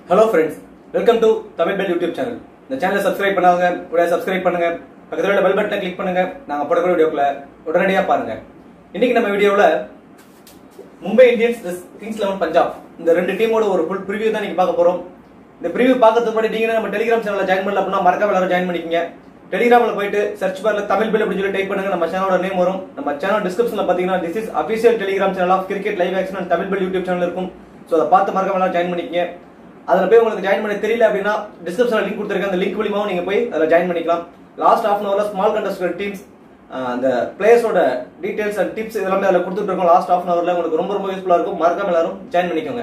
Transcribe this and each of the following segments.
hello friends welcome to Tamil bell YouTube channel இந்த சேனலை subscribe பண்ணாங்க உடனே சப்ஸ்கிரைப் பண்ணுங்க பக்கத்தில் உள்ள பெல் பட்டனை கிளிக் பண்ணுங்க நாங்க போடக்கூடிய வீடியோக்களை உடனடியாக பாருங்க இன்னைக்கு நம்ம வீடியோவில் Mumbai Indians vs Kings Eleven Punjab இந்த ரெண்டு டீமோட ஒரு ஃபுல் ப்ரிவியூ தான் நீங்க பார்க்க போறோம் இந்த ப்ரிவியூ பார்க்கறதுக்கு முன்னாடி நீங்க நம்ம டெலிகிராம் சேனல்ல ஜாயின் பண்ணல அப்படின்னா மறக்காம எல்லாரும் ஜாயின் பண்ணிக்கங்க டெலிகிராம்ல போயிட்டு சர்ச் பார்ல தமிழ் பில் அப்படின்னு சொல்லி டைப் பண்ணுங்க நம்ம சேனலோட நேம் வரும் நம்ம சேனல் டிஸ்கிரிப்ஷன்ல பாத்தீங்கன்னா this is official Telegram channel of cricket live action and Tamil bell YouTube channel இருக்கும் ஸோ அதை பார்த்து மறக்காம எல்லாரும் ஜாயின் பண்ணிக்கங்க அதுல போய் உங்களுக்கு ஜாயின் பண்ண தெரியல அப்படின்னா டிஸ்கிரிப்ஷன்ல லிங்க் கொடுத்துருக்கேன் அந்த லிங்க் மூலியமாவும் நீங்க போய் அதில் ஜாயின் பண்ணிக்கலாம் லாஸ்ட் ஹாஃப் அன் ஹவர்ல ஸ்மால் கண்டஸ்டர் டீம்ஸ் அந்த பிளேயர்ஸோட டீடைல்ஸ் அண்ட் டிப்ஸ் இதெல்லாமே அதில் கொடுத்துட்டு இருக்கோம் லாஸ்ட் ஹாஃப் அன் ஹவர்ல உங்களுக்கு ரொம்ப ரொம்ப யூஸ்ஃபுல்லா இருக்கும் மறக்காம எல்லாரும் ஜாயின் பண்ணிக்கோங்க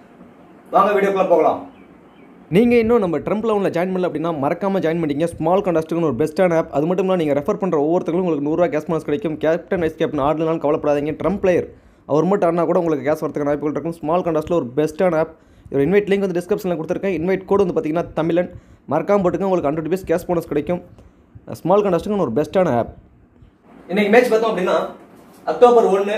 வாங்க வீடியோக்குள்ள போகலாம் நீங்கள் இன்னும் நம்ம ட்ரம்ப் லெவனில் ஜாயின் பண்ணல அப்படின்னா மறக்காமல் ஜாயின் பண்ணிங்க ஸ்மால் கண்டஸ்ட்டுன்னு ஒரு பெஸ்ட்டான ஆப் அது மட்டும் இல்லாமல் நீங்கள் ரெஃபர் பண்ணுற ஒவ்வொருத்தங்களும் உங்களுக்கு நூறுரூவா கேஸ் போனஸ் கிடைக்கும் கேப்டன் வைஸ் கேப்டன் ஆடலாம் கவலைப்படாதீங்க ட்ரம்ப் பிளேயர் அவர் மட்டும் ஆடினா கூட உங்களுக்கு கேஸ் வரதுக்கான வாய்ப்புகள் இருக்கும் ஸ்மால் கண்டஸ்ட்டில் ஒரு பெஸ்ட்டான ஆப் ஒரு இன்வைட் லிங்க் வந்து டிஸ்கிரிப்ஷனில் கொடுத்துருக்கேன் இன்வைட் கோடு வந்து பார்த்தீங்கன்னா தமிழன் மறக்காம போட்டுங்க உங்களுக்கு ஹண்ட்ரட் ருபீஸ் கேஸ் போனஸ் கிடைக்கும் ஸ்மால் கண்டஸ்ட்டுன்னு ஒரு பெஸ்ட்டான ஆப் இன்னைக்கு மேட்ச் பார்த்தோம் அப்படின்னா அக்டோபர் ஒன்னு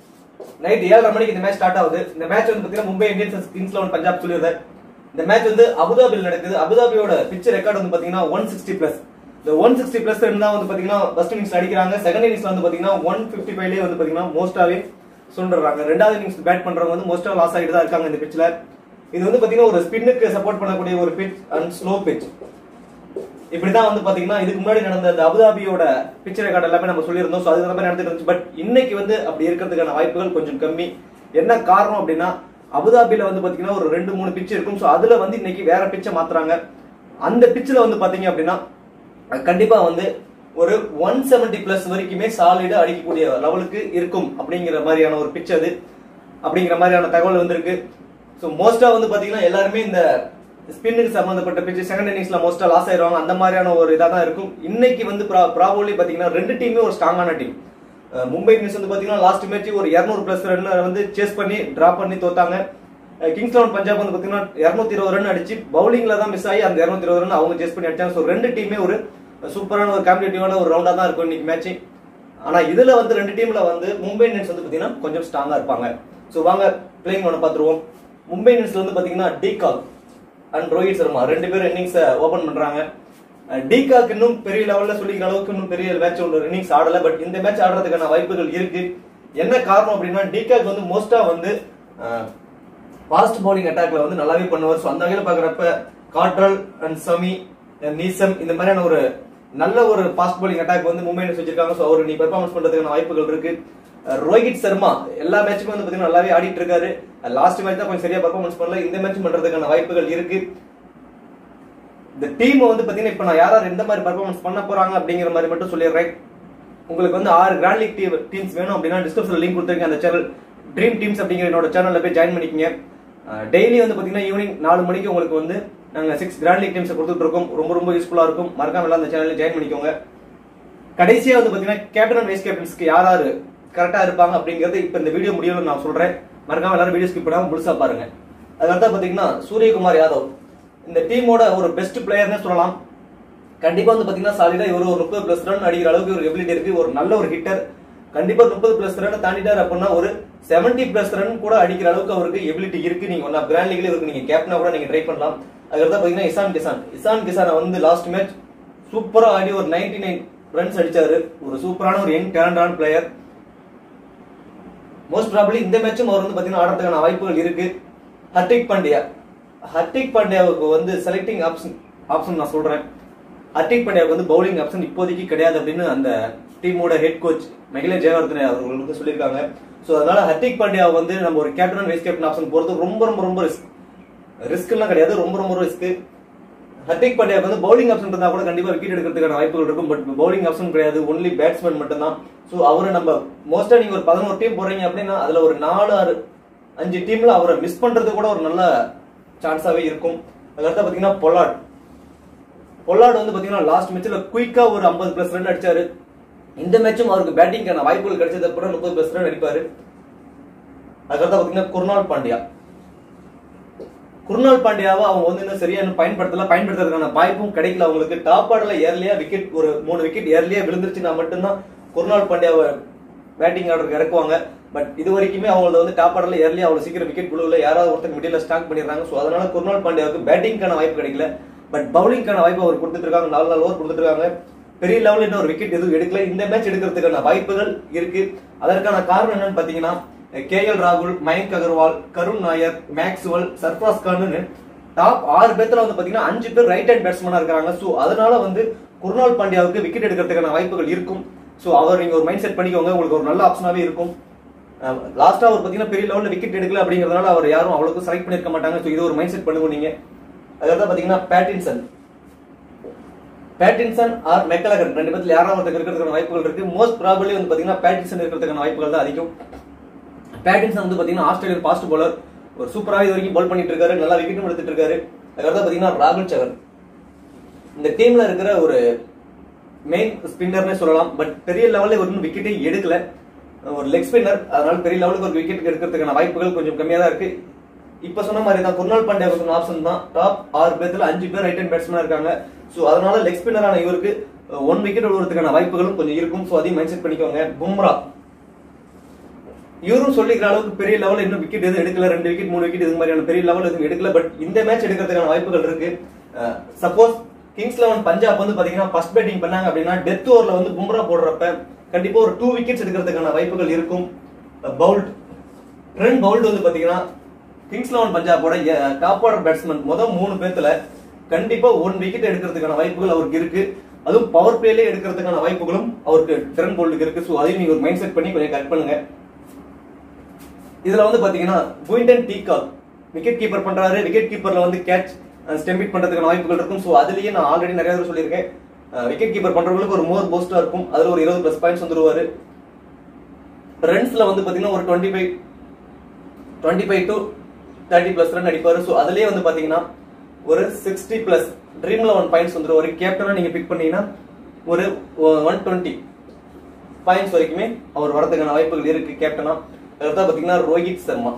நைட் ஏழரை மணிக்கு இந்த மேட்ச் ஸ்டார்ட் ஆகுது இந்த மேட்ச் வந்து பாத்தீங்கன்னா Mumbai Indians Kings Eleven Punjab சொல்லியிருந்தார் இந்த மேட்ச் வந்து அபுதாபியில் நடக்குது அபுதாபியோட பிச் ரெக்கார்ட் வந்து பாத்தீங்கன்னா ஒன் சிக்ஸ்டி பிளஸ் இந்த ஒன் சிக்ஸ்டி பிளஸ் தான் வந்து பாத்தீங்கன்னா ஃபர்ஸ்ட் இன்னிங்ஸ் அடிக்கிறாங்க செகண்ட் இன்னிங்ஸ்ல வந்து பாத்தீங்கன்னா ஒன் பிப்டி ஃபைவ்லேயே வந்து பாத்தீங்கன்னா மோஸ்டாவே சுண்டுறாங்க ரெண்டாவது இன்னிங்ஸ் பேட் பண்றவங்க வந்து மோஸ்டா லாஸ் ஆகிட்டு தான் இருக்காங்க இந்த பிச்சில் இது வந்து பாத்தீங்கன்னா ஒரு ஸ்பின்னுக்கு சப்போர்ட் பண்ணக்கூடிய ஒரு பிச் அண்ட் ஸ்லோ பிச் இப்படிதான் வந்து பாத்தீங்கன்னா இதுக்கு முன்னாடி நடந்த அந்த அபுதாபியோட பிக்சர் ரெக்கார்ட் எல்லாமே நம்ம சொல்லியிருந்தோம் ஸோ அது மாதிரி நடந்துட்டு இருந்துச்சு பட் இன்னைக்கு வந்து அப்படி இருக்கிறதுக்கான வாய்ப்புகள் கொஞ்சம் கம்மி என்ன காரணம் அப்படின்னா அபுதாபியில வந்து பாத்தீங்கன்னா ஒரு ரெண்டு மூணு பிச் இருக்கும் ஸோ அதுல வந்து இன்னைக்கு வேற பிச்சை மாத்துறாங்க அந்த பிச்சில் வந்து பாத்தீங்க அப்படின்னா கண்டிப்பா வந்து ஒரு ஒன் செவன்டி பிளஸ் வரைக்குமே சாலிடா அடிக்கக்கூடிய லெவலுக்கு இருக்கும் அப்படிங்கிற மாதிரியான ஒரு பிச் அது அப்படிங்கிற மாதிரியான தகவல் வந்திருக்கு ஸோ மோஸ்டா வந்து பாத்தீங்கன்னா எல்லாருமே இந்த ஸ்பின்னுக்கு சம்பந்தப்பட்ட பிச்சு செகண்ட் இன்னிங்ஸ்ல மோஸ்டா லாஸ் ஆயிருவாங்க அந்த மாதிரியான ஒரு இதாக தான் இருக்கும் இன்னைக்கு வந்து ப்ராபோலி பாத்தீங்கன்னா ரெண்டு டீமே ஒரு ஸ்ட்ராங்கான டீம் மும்பை இந்தியன்ஸ் வந்து பாத்தீங்கன்னா லாஸ்ட் மேட்ச் ஒரு இரநூறு பிளஸ் ரன் வந்து சேஸ் பண்ணி டிராப் பண்ணி தோத்தாங்க கிங்ஸ் லெவன் பஞ்சாப் வந்து பாத்தீங்கன்னா இருநூத்தி இருபது ரன் அடிச்சு பவுலிங்ல தான் மிஸ் ஆகி அந்த இருநூத்தி இருபது ரன் அவங்க சேஸ் பண்ணி அடிச்சாங்க ஸோ ரெண்டு டீமே ஒரு சூப்பரான ஒரு காம்படிட்டிவான ஒரு ரவுண்டா தான் இருக்கும் இன்னைக்கு மேட்ச் ஆனா இதுல வந்து ரெண்டு டீம்ல வந்து மும்பை இந்தியன்ஸ் வந்து பாத்தீங்கன்னா கொஞ்சம் ஸ்ட்ராங்கா இருப்பாங்க ஸோ வாங்க பிளேயிங் ஒன்று பார்த்துருவோம் மும்பை இந்தியன்ஸ்ல வந்து பாத்தீங்கன்னா டிகாக் அண்ட் ரோஹித் சர்மா ரெண்டு பேரும் இன்னிங்ஸ் ஓபன் பண்றாங்க டிகாக் இன்னும் பெரிய லெவல்ல சொல்லிக்கிற அளவுக்கு இன்னும் பெரிய மேட்ச் ஒன்று இன்னிங்ஸ் ஆடல பட் இந்த மேட்ச் ஆடுறதுக்கான வாய்ப்புகள் இருக்கு என்ன காரணம் அப்படின்னா டிகாக் வந்து மோஸ்டா வந்து ஃபாஸ்ட் பவுலிங் அட்டாக்ல வந்து நல்லாவே பண்ணுவார் ஸோ அந்த வகையில் பாக்குறப்ப காட்ரல் அண்ட் சமி நீசம் இந்த மாதிரியான ஒரு நல்ல ஒரு ஃபாஸ்ட் பவுலிங் அட்டாக் வந்து மும்பை இந்தியன்ஸ் வச்சிருக்காங்க ஸோ அவர் நீ பெர்ஃபார்மன்ஸ் பண்றதுக்கான வாய்ப்புகள் இருக்கு ரோஹித் சர்மா எல்லா மேட்சுக்கும் வந்து பாத்தீங்கன்னா நல்லாவே ஆடிட்டு இருக்காரு லாஸ்ட் மேட்ச் தான் கொஞ்சம் சரியா பெர்ஃபார்மன்ஸ் பண்ணல இந்த மேட்ச் பண்றதுக்கான வாய்ப்புகள் இருக்கு இந்த டீம் வந்து பாத்தீங்கன்னா இப்ப நான் யார் யார் எந்த மாதிரி பெர்ஃபார்மன்ஸ் பண்ண போறாங்க அப்படிங்கிற மாதிரி மட்டும் சொல்லிடுறேன் உங்களுக்கு வந்து ஆறு கிராண்ட் லீக் டீம்ஸ் வேணும் அப்படின்னா டிஸ்கிரிப்ஷன்ல லிங்க் கொடுத்துருக்கேன் அந்த சேனல் ட்ரீம் டீம்ஸ் அப்படிங்கிற என்னோட சேனல்ல போய் ஜாயின் பண்ணிக்கங்க டெய்லி வந்து பாத்தீங்கன்னா ஈவினிங் நாலு மணிக்கு உங்களுக்கு வந்து நாங்க சிக்ஸ் கிராண்ட் லீக் டீம்ஸ் கொடுத்துட்டு இருக்கோம் ரொம்ப ரொம்ப யூஸ்ஃபுல்லா இருக்கும் மறக்காம எல்லாம் அந்த சேனல்ல ஜாயின் பண்ணிக்கோங்க கடைசியா வந்து பாத்தீங்கன்னா கேப்டன் அண்ட் வைஸ் கேப்டன்ஸ்க்கு யார் யாரு கரெக்டா இருப்பாங்க அப்படிங்கறது இப்ப இந்த வீடியோ முடியல நான் சொல்றேன் மறக்காம எல்லாரும் வீடியோ ஸ்கிப் பண்ணாம முழுசா பாருங்க அதுக்கடுத்தா பாத்தீங்கன்னா சூரியகுமார் யாதவ் இந்த டீமோட ஒரு பெஸ்ட் பிளேயர்னே சொல்லலாம் கண்டிப்பா வந்து பாத்தீங்கன்னா சாலிடா இவர் ஒரு முப்பது பிளஸ் ரன் அடிக்கிற அளவுக்கு ஒரு எபிலிட்டி இருக்கு ஒரு நல்ல ஒரு ஹிட்டர் கண்டிப்பா முப்பது பிளஸ் ரன் தாண்டிட்டார் அப்படின்னா ஒரு செவன்டி பிளஸ் ரன் கூட அடிக்கிற அளவுக்கு அவருக்கு எபிலிட்டி இருக்கு நீங்க ஒன்னா கிராண்ட் லீக்ல இவருக்கு நீங்க கேப்டனா கூட நீங்க ட்ரை பண்ணலாம் அதுக்கடுத்தா பாத்தீங்கன்னா இசான் கிசான் இசான் கிசானை வந்து லாஸ்ட் மேட்ச் சூப்பரா ஆடி ஒரு நைன்டி நைன் ரன்ஸ் அடிச்சாரு ஒரு சூப்பரான ஒரு யங் டேலண்டான பிளேயர் மோஸ்ட் ப்ராபப்ளி இந்த மேட்சும் அவர் வந்து பாத்தீங்கன்னா ஆடுறதுக்கான வாய்ப்புகள் இருக்கு ஹர்டிக் பாண்டியா ஹர்டிக் பாண்டியாவுக்கு வந்து செலக்டிங் ஆப்ஷன் ஆப்ஷன் நான் சொல்றேன் ஹர்டிக் பாண்டியாவுக்கு வந்து பவுலிங் ஆப்ஷன் இப்போதைக்கு கிடையாது அப்படின்னு அந்த டீமோட ஹெட் கோச் மகிழ ஜெயவர்தன் அவர்கள் வந்து சொல்லியிருக்காங்க ஸோ அதனால ஹர்டிக் பாண்டியா வந்து நம்ம ஒரு கேப்டன் வைஸ் கேப்டன் ஆப்ஷன் போறது ரொம்ப ரொம்ப ரொம்ப ரிஸ்க் ரிஸ்க்லாம் கிடையாது ரொம்ப ரொம்ப ரிஸ்க் ஹர்திக் பாண்டியாவுக்கு வந்து பவுலிங் ஆப்ஷன் இருந்தா கூட கண்டிப்பா விக்கெட் எடுக்கிறதுக்கான வாய்ப்புகள் இருக்கும் பட் பவுலிங் ஆப்ஷன் கிடையாது ஒன்லி பேட்ஸ்மேன் மட்டும் தான் ஸோ அவரை நம்ம மோஸ்டா நீங்க ஒரு பதினோரு டீம் போறீங்க அப்படின்னா அதுல ஒரு நாலு ஆறு அஞ்சு டீம்ல அவரை மிஸ் பண்றது கூட ஒரு நல்ல சான்ஸாவே இருக்கும் அதுக்கடுத்து பாத்தீங்கன்னா பொலாட் பொலாட் வந்து பாத்தீங்கன்னா லாஸ்ட் மேட்ச்ல குயிக்கா ஒரு ஐம்பது பிளஸ் ரன் அடிச்சாரு இந்த மேட்சும் அவருக்கு பேட்டிங்கான வாய்ப்புகள் கிடைச்சது அப்புறம் முப்பது பிளஸ் ரன் அடிப்பாரு அதுக்கடுத்து பாத்தீங்கன்னா குர்னால் பாண்டியா குருணால் பாண்டியாவை அவங்க வந்து இன்னும் சரியா இன்னும் பயன்படுத்தல பயன்படுத்துறதுக்கான வாய்ப்பும் கிடைக்கல அவங்களுக்கு டாப் ஆர்டர்ல ஏர்லியா விக்கெட் ஒரு மூணு விக்கெட் ஏர்லியா விழுந்துருச்சுன்னா மட்டும்தான் குருணால் பாண்டியாவை பேட்டிங் ஆர்டருக்கு இறக்குவாங்க பட் இது வரைக்குமே அவங்கள வந்து டாப் ஆர்டர்ல ஏர்லி அவ்வளவு சீக்கிரம் விக்கெட் குழுவில் யாராவது ஒருத்தர் மிடில் ஸ்டாக் பண்ணிடுறாங்க ஸோ அதனால குர்னால் பாண்டியாவுக்கு பேட்டிங்கான வாய்ப்பு கிடைக்கல பட் பவுலிங்கான வாய்ப்பு அவர் கொடுத்துட்டு இருக்காங்க நாலு நாலு ஓவர் கொடுத்துட்டு இருக்காங்க பெரிய லெவலில் இன்னும் ஒரு விக்கெட் எதுவும் எடுக்கல இந்த மேட்ச் எடுக்கிறதுக்கான வாய்ப்புகள் இருக்கு அதற்கான காரணம் என்னன்னு பாத்தீங்கன்னா கே எல் ராகுல் மயங்க் அகர்வால் கருண் நாயர் மேக்ஸ்வெல் சர்ஃபாஸ் கான்னு டாப் ஆறு பேர்த்துல வந்து பாத்தீங்கன்னா அஞ்சு பேர் ரைட் ஹேண்ட் பேட்ஸ்மேனா இருக்காங்க சோ அதனால வந்து குருணால் பாண்டியாவுக்கு விக்கெட் எடுக்கிறதுக்கான வாய்ப்புகள் இருக்கும் சோ அவர் நீங்க ஒரு மைண்ட் செட் பண்ணிக்கோங்க உங்களுக்கு ஒரு நல்ல ஆப்ஷனாவே இருக்கும் லாஸ்டா அவர் பாத்தீங்கன்னா பெரிய லெவல்ல விக்கெட் எடுக்கல அப்படிங்கறதுனால அவர் யாரும் அவ்வளவுக்கு செலக்ட் பண்ணிருக்க மாட்டாங்க சோ இது ஒரு மைண்ட் செட் பண்ணுங்க நீங்க அதுக்கப்புறம் பாத்தீங்கன்னா பேட்டின்சன் பேட்டின்சன் ஆர் மெக்கலகன் ரெண்டு பேர்த்துல யாராவது ஒருத்தர் இருக்கிறதுக்கான வாய்ப்புகள் இருக்கு மோஸ்ட் ப்ராபபிளி வந்து பாத்தீங்கன்னா பேட்டின்சன் இருக்கிறதுக்கான வாய்ப்புகள் தான் அதிகம் பேட்டின்சன் வந்து பாத்தீங்கன்னா ஆஸ்திரேலியன் ஃபாஸ்ட் பவுலர் ஒரு சூப்பரா இது வரைக்கும் பவுல் பண்ணிட்டு இருக்காரு நல்லா விக்கெட்டும் எடுத்துட்டு இருக்காரு அதுக்கப்புறம் பாத்தீங்கன்னா ராகுல் சகர் இந்த டீம்ல இருக்கிற ஒரு மெயின் ஸ்பின்னர்னே சொல்லலாம் பட் பெரிய லெவல்ல ஒரு இன்னும் விக்கெட்டே எடுக்கல ஒரு லெக் ஸ்பின்னர் அதனால பெரிய லெவலுக்கு ஒரு விக்கெட் எடுக்கிறதுக்கான வாய்ப்புகள் கொஞ்சம் கம்மியா தான் இருக்கு இப்ப சொன்ன மாதிரி தான் குர்னால் பாண்டியா சொன்ன ஆப்ஷன் தான் டாப் ஆறு பேர்த்துல அஞ்சு பேர் ரைட் ஹேண்ட் பேட்ஸ்மேனா இருக்காங்க சோ அதனால லெக் ஸ்பின்னரான இவருக்கு ஒன் விக்கெட் விடுறதுக்கான வாய்ப்புகளும் கொஞ்சம் இருக்கும் சோ அதையும் மைண்ட் செட் பண்ணிக்கோங்க பும்ரா இவரும் சொல்லிக்கிற அளவுக்கு பெரிய லெவல் இன்னும் விக்கெட் எதுவும் எடுக்கல ரெண்டு விக்கெட் மூணு விக்கெட் இது மாதிரியான பெரிய லெவல் எதுவும் எடுக்கல பட் இந்த மேட்ச் எடுக்கிறதுக்கான வாய்ப்புகள் இருக்கு சப்போஸ் கிங்ஸ் லெவன் பஞ்சாப் வந்து பாத்தீங்கன்னா ஃபர்ஸ்ட் பேட்டிங் பண்ணாங்க அப்படின்னா டெத் ஓவர்ல வந்து பும்ரா போடுறப்ப கண்டிப்பா ஒரு டூ விக்கெட்ஸ் எடுக்கிறதுக்கான வாய்ப்புகள் இருக்கும் பவுல்ட் ட்ரெண்ட் பவுல்ட் வந்து பாத்தீங்கன்னா கிங்ஸ் லெவன் பஞ்சாபோட டாப் ஆர்டர் பேட்ஸ்மேன் முதல் மூணு பேர்த்துல கண்டிப்பா ஒன் விக்கெட் எடுக்கிறதுக்கான வாய்ப்புகள் அவருக்கு இருக்கு அதுவும் பவர் பிளேலே எடுக்கிறதுக்கான வாய்ப்புகளும் அவருக்கு ட்ரெண்ட் பவுல்டுக்கு இருக்கு ஸோ அதையும் நீங்க ஒரு மைண்ட் செட் பண்ணி கொஞ்சம் கரெக்ட் பண்ணுங்க இதுல வந்து பாத்தீங்கன்னா குயின்டன் டீகாக் விக்கெட் கீப்பர் பண்றாரு விக்கெட் கீப்பர்ல வந்து கேட்ச் ஸ்டெம்பிட் பண்றதுக்கான வாய்ப்புகள் இருக்கும் ஸோ அதுலயே நான் ஆல்ரெடி நிறைய தடவை சொல்லியிருக்கேன் விக்கெட் கீப்பர் பண்றவங்களுக்கு ஒரு மோர் போஸ்டா இருக்கும் அதுல ஒரு இருபது பிளஸ் பாயிண்ட்ஸ் வந்துருவாரு ரன்ஸ்ல வந்து பாத்தீங்கன்னா ஒரு twenty five twenty five to thirty plus run அடிப்பாரு ஸோ அதுலயே வந்து பாத்தீங்கன்னா ஒரு sixty plus Dream Eleven points வந்துருவாரு கேப்டனா நீங்க பிக் பண்ணீங்கன்னா ஒரு ஒன் டுவெண்ட்டி பாயிண்ட்ஸ் வரைக்குமே அவர் வரதுக்கான வாய்ப்புகள் இருக்கு கேப்டனா அதுதான் பாத்தீங்கன்னா ரோஹித் சர்மா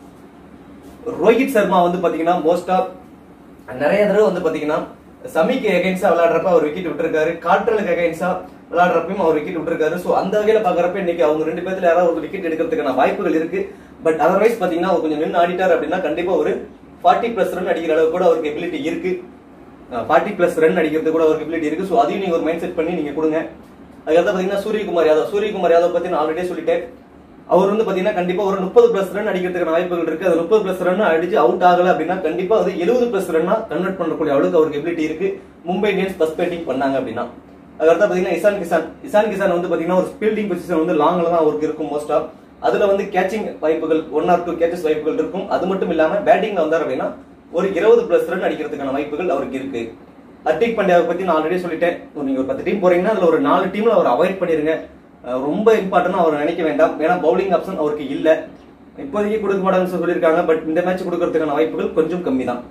ரோஹித் சர்மா வந்து பாத்தீங்கன்னா மோஸ்ட் ஆஃப் நிறைய தடவை வந்து பாத்தீங்கன்னா சமிக்கு எகைன்ஸ்டா விளையாடுறப்ப அவர் விக்கெட் விட்டுருக்காரு காற்றலுக்கு எகைன்ஸ்டா விளையாடுறப்பையும் அவர் விக்கெட் விட்டுருக்காரு சோ அந்த வகையில பாக்குறப்ப இன்னைக்கு அவங்க ரெண்டு பேர்த்துல யாராவது ஒரு விக்கெட் எடுக்கிறதுக்கான வாய்ப்புகள் இருக்கு பட் அதர்வைஸ் பாத்தீங்கன்னா அவர் கொஞ்சம் நின்று ஆடிட்டார் அப்படின்னா கண்டிப்பா ஒரு ஃபார்ட்டி பிளஸ் ரன் அடிக்கிற அளவுக்கு கூட அவருக்கு எபிலிட்டி இருக்கு ஃபார்ட்டி பிளஸ் ரன் அடிக்கிறது கூட அவருக்கு எபிலிட்டி இருக்கு ஸோ அதையும் நீங்க ஒரு மைண்ட் செட் பண்ணி நீங்க கொடுங்க அதுக்கப்புறம் பாத்தீங்கன்னா சூரியகுமார் யாதவ் சூரியகுமார் யாதவ் பத்தி நான் ஆல்ரெடி சொல்லிட்டேன் அவர் வந்து பாத்தீங்கன்னா கண்டிப்பா ஒரு முப்பது பிளஸ் ரன் அடிக்கிறதுக்கான வாய்ப்புகள் இருக்கு அது முப்பது பிளஸ் ரன் அடிச்சு அவுட் ஆகல அப்படின்னா கண்டிப்பா வந்து எழுபது பிளஸ் ரன்னா கன்வெர்ட் பண்ணக்கூடிய அளவுக்கு அவருக்கு எபிலிட்டி இருக்கு மும்பை இந்தியன்ஸ் ஃபர்ஸ்ட் பேட்டிங் பண்ணாங்க அப்படின்னா அதுக்கடுத்து பாத்தீங்கன்னா இசான் கிசான் இசான் கிசான் வந்து பாத்தீங்கன்னா ஒரு ஃபீல்டிங் பொசிஷன் வந்து லாங்ல தான் அவருக்கு இருக்கும் மோஸ்டா அதுல வந்து கேச்சிங் வாய்ப்புகள் ஒன் ஆர் டூ கேச்சஸ் வாய்ப்புகள் இருக்கும் அது மட்டும் இல்லாம பேட்டிங்ல வந்தார் அப்படின்னா ஒரு இருபது பிளஸ் ரன் அடிக்கிறதுக்கான வாய்ப்புகள் அவருக்கு இருக்கு ஹர்திக் பாண்டியாவை பத்தி நான் ஆல்ரெடி சொல்லிட்டேன் நீங்க ஒரு பத்து டீம் போறீங்கன்னா அதுல ஒரு நாலு டீம்ல அவர் அவாய்ட் பண்ணிருங்க அஹ் ரொம்ப இம்பார்ட்டன்ட் அவர் நினைக்க வேண்டாம் ஏன்னா பவுலிங் ஆப்ஷன் அவருக்கு இல்ல இப்போதைக்கு கொடுக்க மாட்டாங்கன்னு சொல்லியிருக்காங்க பட் இந்த மேட்ச் கொடுக்கறதுக்கான வாய்ப்புகள் கொஞ்சம் கம்மி தான்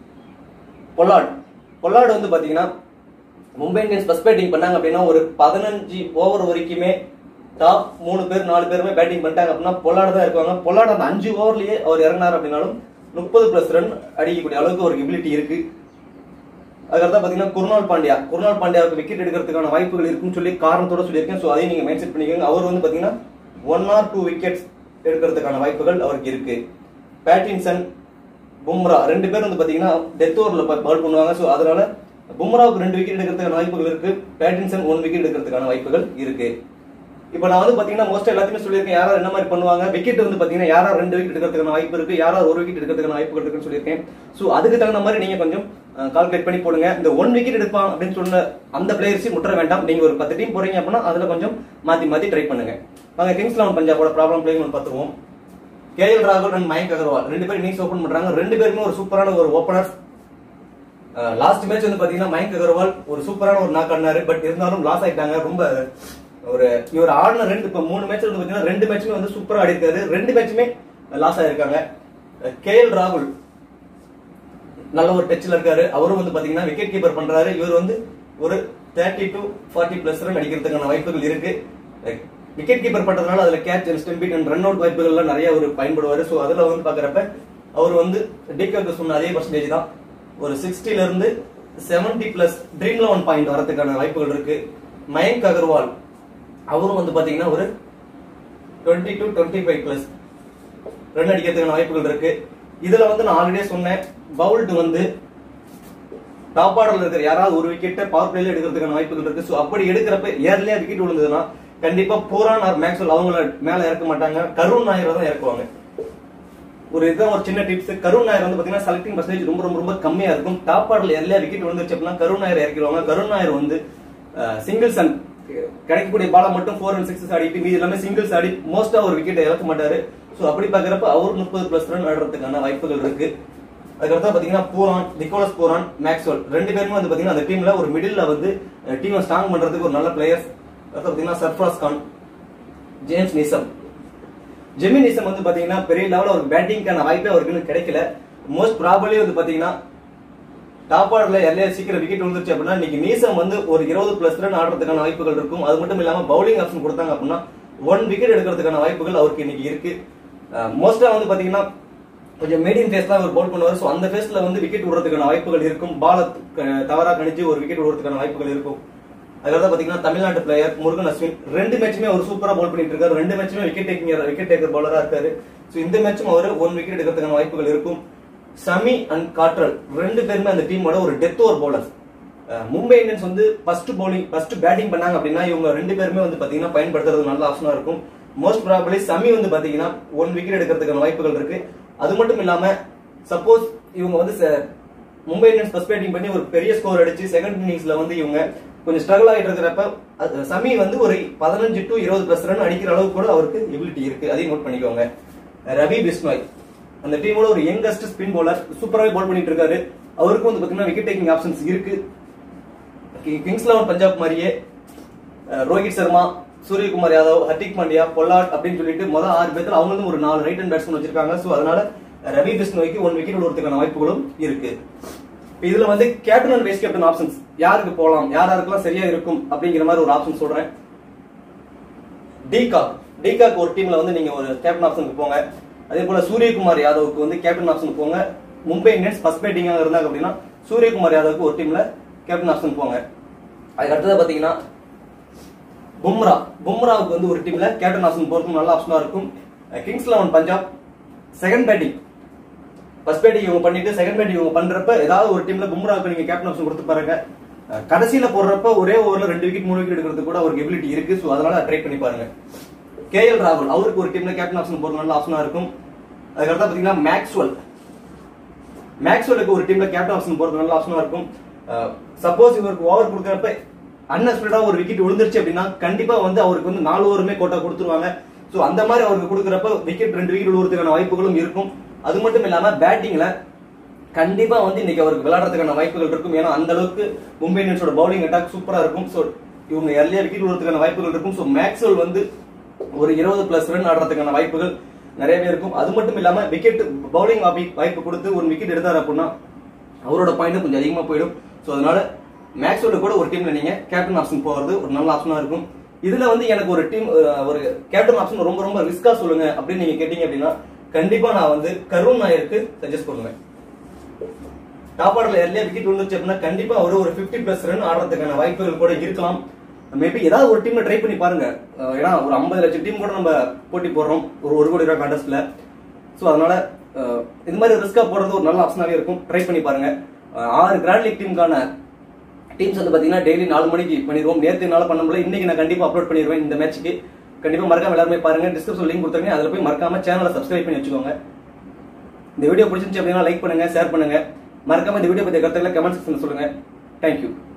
பொல்லாட் பொல்லாட் வந்து பாத்தீங்கன்னா மும்பை இந்தியன்ஸ் ஃபர்ஸ்ட் பேட்டிங் பண்ணாங்க அப்படின்னா ஒரு பதினஞ்சு ஓவர் வரைக்குமே டாப் மூணு பேர் நாலு பேருமே பேட்டிங் பண்ணிட்டாங்க அப்படின்னா பொல்லாடு தான் இருக்காங்க பொல்லாடு அந்த அஞ்சு ஓவர்லயே அவர் இறங்கினார் அப்படின்னாலும் முப்பது பிளஸ் ரன் அடிக்கக்கூடிய அளவுக்கு ஒரு எபிலிட்டி இருக்கு அதுக்கடுத்து பாத்தீங்கன்னா குருணால் பாண்டியா குருணால் பாண்டியாவுக்கு விக்கெட் எடுக்கிறதுக்கான வாய்ப்புகள் இருக்குன்னு சொல்லி காரணத்தோட சொல்லியிருக்கேன் ஸோ அதையும் நீங்க மைண்ட் செட் பண்ணிக்கோங்க அவர் வந்து பாத்தீங்கன்னா ஒன் ஆர் டூ விக்கெட்ஸ் எடுக்கிறதுக்கான வாய்ப்புகள் அவருக்கு இருக்கு பேட்டின்சன் பும்ரா ரெண்டு பேரும் வந்து பாத்தீங்கன்னா டெத் ஓவர்ல பால் பண்ணுவாங்க ஸோ அதனால பும்ராவுக்கு ரெண்டு விக்கெட் எடுக்கிறதுக்கான வாய்ப்புகள் இருக்கு பேட்டின்சன் ஒன் விக்கெட் எடுக்கிறதுக்கான வாய்ப்புகள் இருக்கு இப்போ நான் வந்து பாத்தீங்கன்னா மோஸ்ட் எல்லாத்தையுமே சொல்லியிருக்கேன் யாராவது என்ன மாதிரி பண்ணுவாங்க விக்கெட் வந்து பாத்தீங்கன்னா யாராவது ரெண்டு விக்கெட் எடுக்கிறதுக்கான வாய்ப்பு இருக்கு யாராவது ஒரு விக்கெட் எடுக்கிறதுக்கான வாய்ப்புகள் இருக்குன்னு சொல்லியிருக்கேன் ஸோ அதுக்கு தகுந்த மாதிரி நீங்க கொஞ்சம் கால்குலேட் பண்ணி போடுங்க இந்த ஒன் விக்கெட் எடுப்பான் அப்படின்னு சொன்ன அந்த பிளேயர்ஸையும் முற்ற வேண்டாம் நீங்க ஒரு பத்து டீம் போறீங்க அப்படின்னா அதுல கொஞ்சம் மாத்தி மாத்தி ட்ரை பண்ணுங்க வாங்க கிங்ஸ் லெவன் பஞ்சாபோட ப்ராப்ளம் பிளேயிங் ஒன்று பார்த்துருவோம் கேஎல் ராகுல் அண்ட் மயங்க் அகர்வால் ரெண்டு பேரும் இன்னிங்ஸ் ஓபன் பண்றாங்க ரெண்டு பேருமே ஒரு சூப்பரான ஒரு ஓப்பனர் லாஸ்ட் மேட்ச் வந்து பாத்தீங்கன்னா மயங்க் அகர்வால் ஒரு சூப்பரான ஒரு நாக் ஆடினாரு பட் இருந்தாலும் லாஸ் ஆயிட்டாங்க ரொம்ப ஒரு இவர் ஆடின ரெண்டு இப்ப மூணு மேட்ச் வந்து பாத்தீங்கன்னா ரெண்டு மேட்சுமே வந்து சூப்பரா ஆடி இருக்காரு ரெண்டு மேட்சுமே லாஸ் ஆயிருக்காங்க கேஎல் ராகுல் நல்ல ஒரு டச்ல இருக்காரு அவரும் வந்து பாத்தீங்கன்னா விக்கெட் கீப்பர் பண்றாரு இவர் வந்து ஒரு thirty to forty plus run அடிக்கிறதுக்கான வாய்ப்புகள் இருக்கு விக்கெட் கீப்பர் பண்றதுனால அதுல catch stumped and run out வாய்ப்புகள்லாம் நிறைய அவர் பயன்படுவாரு ஸோ அதுல வந்து பாக்குறப்ப அவர் வந்து டிகேக்கு சொன்ன அதே பர்சன்டேஜ் தான் ஒரு சிக்ஸ்டில இருந்து seventy plus Dream Eleven point வரதுக்கான வாய்ப்புகள் இருக்கு மயங்க் அகர்வால் அவரும் வந்து பாத்தீங்கன்னா ஒரு twenty to twenty five plus run அடிக்கிறதுக்கான வாய்ப்புகள் இருக்கு இதுல வந்து நான் ஆல்ரெடியே சொன்னேன் பவுல்ட் வந்து டாப் ஆர்டர்ல இருக்கிற யாராவது ஒரு விக்கெட் பவர் பிளேல எடுக்கிறதுக்கான வாய்ப்புகள் இருக்கு ஸோ அப்படி எடுக்கிறப்ப ஏர்லியா விக்கெட் விழுந்ததுன்னா கண்டிப்பா பூரான் ஆர் மேக்ஸ்வெல் அவங்கள மேல இறக்க மாட்டாங்க கருண் நாயரை தான் இறக்குவாங்க ஒரு இதுதான் ஒரு சின்ன டிப்ஸ் கருண் நாயர் வந்து பாத்தீங்கன்னா செலக்டிங் பர்சன்டேஜ் ரொம்ப ரொம்ப ரொம்ப கம்மியா இருக்கும் டாப் ஆர்டர்ல எல்லாம் விக்கெட் விழுந்துருச்சு அப்படின்னா கருண் நாயர் இறக்கிடுவாங்க கருண் நாயர் வந்து சிங்கிள்ஸ் அண்ட் கிடைக்கக்கூடிய பால மட்டும் ஃபோர் அண்ட் சிக்ஸ் ஆடிட்டு மீதி எல்லாமே சிங்கிள்ஸ் ஆடி மோஸ்டா ஒரு விக்கெட் இழக்க மாட்டாரு சோ அப்படி பாக்குறப்ப அவர் முப்பது பிளஸ் ரன் ஆடுறதுக்கான வாய்ப்புகள் இருக்கு அதுக்கடுத்து பாத்தீங்கன்னா பூரான் நிக்கோலஸ் பூரான் மேக்ஸ்வெல் ரெண்டு பேருமே வந்து பாத்தீங்கன்னா அந்த டீம்ல ஒரு மிடில்ல வந்து டீமை ஸ்ட்ராங் பண்றதுக்கு ஒரு நல்ல பிளேயர்ஸ் அடுத்து பாத்தீங்கன்னா Sarfaraz Khan James Neesham Jimmy Neesham வந்து பாத்தீங்கன்னா பெரிய லெவல்ல ஒரு பேட்டிங்கான வாய்ப்பே அவருக்கு இன்னும் கிடைக்கல மோஸ்ட் ப்ராபபிளி வந்து பாத்தீங்கன்னா டாப் ஆர்டர்ல எல்லையா சீக்கிரம் விக்கெட் விழுந்துருச்சு அப்படின்னா இன்னைக்கு நீசம் வந்து ஒரு இருபது பிளஸ் ரன் ஆடுறதுக்கான வாய்ப்புகள் இருக்கும் அது மட்டும் இல்லாம பவுலிங் ஆப்ஷன் கொடுத்தாங்க அப்படின்னா ஒன் விக்கெட் எடுக்கிறதுக்கான வாய்ப்புகள் அவருக்கு இன்னைக்கு இருக்கு மோஸ்டா வந்து பாத்தீங்கன்னா கொஞ்சம் மீடியம் ஃபேஸ் தான் அவர் பவுல் பண்ணுவார் ஸோ அந்த ஃபேஸ்ல வந்து விக்கெட் விடுறதுக்கான வாய்ப்புகள் இருக்கும் பால தவறா கணிச்சு ஒரு விக்கெட் விடுறதுக்கான வாய்ப்புகள் இருக்கும் அதுக்கப்புறம் பாத்தீங்கன்னா தமிழ்நாட்டு பிளேயர் முருகன் அஸ்வின் ரெண்டு மேட்சுமே அவர் சூப்பரா பவுல் பண்ணிட்டு இருக்காரு ரெண்டு மேட்சுமே விக்கெட் டேக்கிங் விக்கெட் டேக்கர் பவுலரா இருக்காரு ஸோ இந்த மேட்சும் அவர் ஒன் விக்கெட் எடுக்கிறதுக்கான வாய்ப்புகள் இருக்கும் சமி அண்ட் காட்ரல் ரெண்டு பேருமே அந்த டீமோட ஒரு death over bowlers Mumbai Indians வந்து ஃபர்ஸ்ட் பவுலிங் ஃபர்ஸ்ட் பேட்டிங் பண்ணாங்க அப்படின்னா இவங்க ரெண்டு பேருமே வந்து பாத்தீங்கன்னா பயன்படுத்துறது நல்ல ஆப்ஷனா இருக்கும் மோஸ்ட் ப்ராபபிளி சமி வந்து பாத்தீங்கன்னா ஒன் விக்கெட் எடுக்கிறதுக்கான வாய்ப்புகள் இருக்கு அது மட்டும் இல்லாம சப்போஸ் இவங்க வந்து ச- மும்பை இந்தியன்ஸ் ஃபர்ஸ்ட் பேட்டிங் பண்ணி ஒரு பெரிய ஸ்கோர் அடிச்சு செகண்ட் இன்னிங்ஸ்ல வந்து இவங்க கொஞ்சம் ஸ்ட்ரகிள் ஆகிட்டு இருக்கிறப்ப அது சமி வந்து ஒரு பதினஞ்சு டு இருபது பிளஸ் ரன் அடிக்கிற அளவுக்கு கூட அவருக்கு எபிலிட்டி இருக்கு அதையும் நோட் பண்ணிக்கோங்க ரவி பிஸ்னாய் அந்த டீமோட ஒரு யங்கஸ்ட் ஸ்பின் பவுலர் சூப்பராகவே பால் பண்ணிட்டு இருக்காரு அவருக்கும் வந்து பாத்தீங்கன்னா விக்கெட் டேக்கிங் ஆப்ஷன்ஸ் இருக்கு கி- கிங்ஸ் லெவன் பஞ்சாப் மாதிரியே அஹ், ரோஹித் சர்மா சூரியகுமார் யாதவ் ஹர்திக் பாண்டியா பொல்லாட் அப்படின்னு சொல்லிட்டு முதல் ஆறு பேர்த்துல அவங்களும் ஒரு நாலு ரைட் அண்ட் பேட்ஸ்மேன் வச்சிருக்காங்க சோ அதனால ரவி பிஸ்னோய்க்கு ஒன் விக்கெட் விடுறதுக்கான வாய்ப்புகளும் இருக்கு இப்ப இதுல வந்து captain and vice captain options யாருக்கு போலாம் யார் யாருக்கெல்லாம் சரியா இருக்கும் அப்படிங்கிற மாதிரி ஒரு ஆப்ஷன் சொல்றேன் டிகாக் டிகாக் ஒரு டீம்ல வந்து நீங்க ஒரு கேப்டன் ஆப்ஷனுக்கு போங்க அதே போல சூரியகுமார் யாதவுக்கு வந்து கேப்டன் ஆப்ஷன் போங்க மும்பை இந்தியன்ஸ் ஃபர்ஸ்ட் பேட்டிங்கா இருந்தாங்க அப்படின்னா சூரியகுமார் யாதவுக்கு ஒரு டீம்ல கேப்டன் ஆப்ஷன் போங்க அதுக்கு அடுத்தது பாத்தீங்கன்னா பும்ரா பும்ராவுக்கு வந்து ஒரு டீம்ல கேப்டன் ஆப்ஷன் போறதுக்கு நல்ல ஆப்ஷனா இருக்கும் Kings Eleven Punjab second batting first batting இவங்க பண்ணிட்டு செகண்ட் பேட்டிங் இவங்க பண்றப்ப ஏதாவது ஒரு டீம்ல பும்ராவுக்கு நீங்க கேப்டன் ஆப்ஷன் கொடுத்து பாருங்க அஹ் கடைசியில போடுறப்ப ஒரே ஓவர்ல ரெண்டு விக்கெட் மூணு விக்கெட் எடுக்கிறதுக்கு கூட அவருக்கு எபிலிட்டி இருக்கு சோ அதனால ட்ரை பண்ணி பாருங்க கேஎல் ராகுல் அவருக்கு ஒரு டீம்ல கேப்டன் ஆப்ஷன் போறது நல்ல ஆப்ஷனா இருக்கும் அதுக்கடுத்து பாத்தீங்கன்னா மேக்ஸ்வெல் மேக்ஸ்வெலுக்கு ஒரு டீம்ல கேப்டன் ஆப்ஷன் போறது நல்ல ஆப்ஷனா இருக்கும் சப்போஸ் இவருக்கு ஓவர் கொடுக்கறப்ப அன்எக்ஸ்பெக்டடா ஒரு விக்கெட் விழுந்துருச்சு அப்படின்னா கண்டிப்பா வந்து அவருக்கு வந்து நாலு ஓவருமே கோட்டா கொடுத்துருவாங்க சோ அந்த மாதிரி அவருக்கு கொடுக்கறப்ப விக்கெட் ரெண்டு விக்கெட் விழுறதுக்கான வாய்ப்புகளும் இருக்கும் அது மட்டும் இல்லாம பேட்டிங்ல கண்டிப்பா வந்து இன்னைக்கு அவருக்கு விளையாடுறதுக்கான வாய்ப்புகள் இருக்கும் ஏன்னா அந்த அளவுக்கு மும்பை இந்தியன்ஸோட பவுலிங் அட்டாக் சூப்பரா இருக்கும் சோ இவங்க எர்லியா விக்கெட் விழுறதுக்கான வாய்ப்புகள் இருக்கும் சோ மேக்ஸ்வெல் வந்து ஒரு இருபது பிளஸ் ரன் ஆடுறதுக்கான வாய்ப்புகள் நிறையவே இருக்கும் அது மட்டும் இல்லாம விக்கெட் பவுலிங் வாய்ப்பு கொடுத்து ஒரு விக்கெட் எடுத்தாரு அப்படின்னா அவரோட பாயிண்ட் கொஞ்சம் அதிகமா போயிடும் சோ அதனால மேக்ஸ்வெல்ல கூட ஒரு டீம்ல நீங்க கேப்டன் ஆப்ஷன் போறது ஒரு நல்ல ஆப்ஷனா இருக்கும் இதுல வந்து எனக்கு ஒரு டீம் ஒரு கேப்டன் ஆப்ஷன் ரொம்ப ரொம்ப ரிஸ்கா சொல்லுங்க அப்படின்னு நீங்க கேட்டீங்க அப்படின்னா கண்டிப்பா நான் வந்து கருண் நாயருக்கு சஜஸ்ட் பண்ணுவேன் டாப் ஆர்டர்ல எர்லியா விக்கெட் விழுந்துச்சு அப்படின்னா கண்டிப்பா ஒரு ஒரு 50 பிளஸ் ரன் ஆடுறதுக்கான வாய்ப்புகள் கூட இருக்கலாம் மேபி ஏதாவது ஒரு டீம்ல ட்ரை பண்ணி பாருங்க அஹ் ஏன்னா ஒரு 50 லட்சம் டீம் கூட நம்ம போட்டி போடுறோம் ஒரு ஒரு கோடி ரூபாய் கான்டெஸ்ட்ல சோ அதனால அஹ் இது மாதிரி ரிஸ்கா போடுறது ஒரு நல்ல ஆப்ஷனாவே இருக்கும் ட்ரை பண்ணி பாருங்க அஹ் ஆறு கிராண்ட் லீக் டீமுக்கான டீம்ஸ் வந்து பாத்தீங்கன்னா டெய்லி நாலு மணிக்கு பண்ணிடுவோம் நேற்று என்னால பண்ண முடியல இன்னைக்கு நான் கண்டிப்பா அப்லோட் பண்ணிடுவேன் இந்த மேட்ச்சுக்கு கண்டிப்பா மறக்காம எல்லாருமே பாருங்க டிஸ்கிரிப்ஷன் லிங்க் கொடுத்துருங்க அதுல போய் மறக்காம சேனலை சப்ஸ்கிரைப் பண்ணி வச்சுக்கோங்க இந்த வீடியோ பிடிச்சிருந்துச்சு அப்படின்னா லைக் பண்ணுங்க ஷேர் பண்ணுங்க மறக்காம இந்த வீடியோ பத்தி கருத்துக்களை கமெண்ட் செக்ஷன் சொல்லுங்க தேங்க்யூ